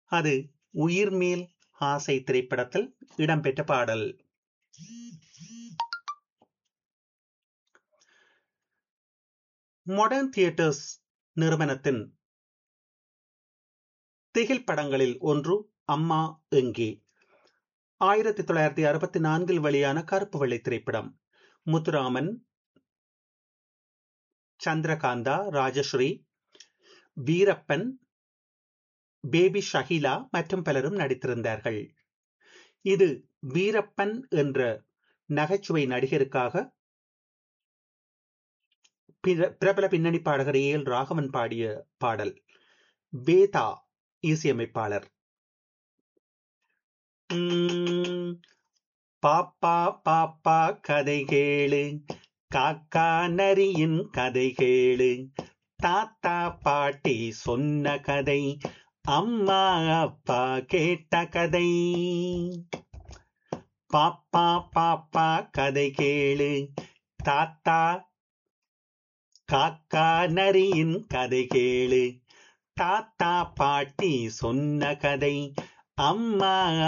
அது உயிர்மேல் ஆசை திரைப்படத்தில் இடம்பெற்ற பாடல் மாடர்ன் தியேட்டர்ஸ் நிறுவனத்தின் திகில் படங்களில் ஒன்று அம்மா எங்கே ஆயிரத்தி தொள்ளாயிரத்தி அறுபத்தி நான்கில் வெளியான கருப்பு வெள்ளை திரைப்படம் முத்துராமன் சந்திரகாந்தா ராஜஸ்ரீ வீரப்பன் பேபி ஷஹிலா மற்றும் பலரும் நடித்திருந்தார்கள் இது வீரப்பன் என்ற நகைச்சுவை நடிகருக்காக பிரபல பின்னணி பாடகர் ஏ எல் ராகவன் பாடிய பாடல் வேதா இசையமைப்பாளர் பாப்பா பாப்பா கதை கேளு காக்கா நரியின் கதை கேளு தாத்தா பாட்டி சொன்ன கதை அம்மா அப்பா கேட்ட கதை பாப்பா பாப்பா கதை கேளு தாத்தா காக்கா நரியின் கதை கேளு தாத்தா பாட்டி சொன்ன கதை அம்மா